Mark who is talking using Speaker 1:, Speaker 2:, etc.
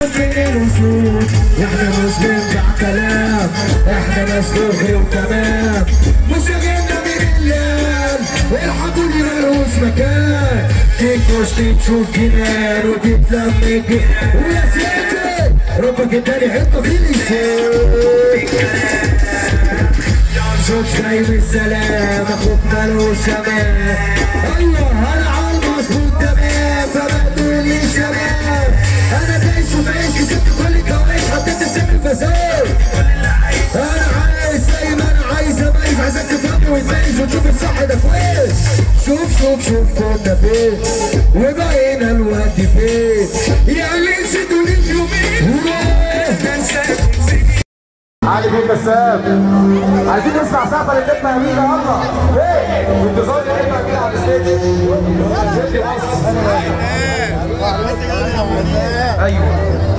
Speaker 1: فين الوصول احنا مش بنبع كلام احنا ناس دغري وتمام مشاغلنا من الليل الحضور ملوش مكان تخش تشوف جنان وتتلم الجنان ويا سيدي ربك اداني حته في اللسان شوف جاي بالسلام اخوك ملوش امان ايوه انا على المظبوط تمام فبدل لي شباب انا دايس وبعيش كسبت كل الكوارث حطيت السم الفساد انا عايز زي ما انا عايز اميز عايزك تفهمني وتميز وتشوف الصح ده كويس شوف شوف شوف كنا فين وبقينا الوقت فين يعني نسيتوني في يومين
Speaker 2: علي بن بسام عايزين نسمع سقفه للنجمه امينه يلا ايه وانتظار النجمه امينه على الستيج ايوه